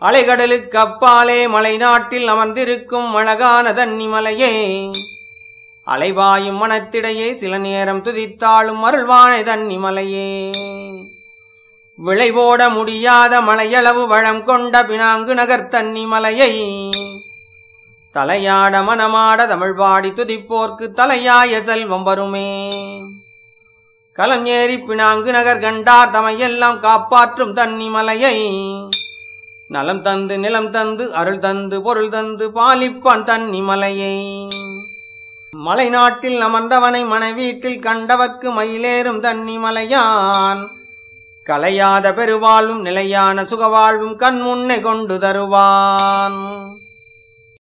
அலைகடலுக்கு அப்பாலே மலை நாட்டில் அமர்ந்திருக்கும் அழகான தன்னிமலையே அலைவாயும் மனத்திடையே சில நேரம் துதித்தாளும் அருள்வானை தன்னிமலையே விளைவோட முடியாத மலையளவு வளம் கொண்ட பினாங்கு நகர் தன்னிமலையை தலையாட மனமாட தமிழ் பாடி துதிப்போர்க்கு தலையாய செல்வம் வருமே களம் ஏறி பினாங்கு நகர் கண்டார் தமையெல்லாம் காப்பாற்றும் தன்னிமலையை நலம் தந்து நிலம் தந்து அருள் தந்து பொருள் தந்து பாலிப்பான் தன்னிமலையை மலை நாட்டில் அமர்ந்தவனை மனைவீட்டில் கண்டவர்க்கு மயிலேறும் தன்னிமலையான் கலையாத பெருவாழ்வும் நிலையான சுகவாழ்வும் கண் முன்னே கொண்டு தருவான்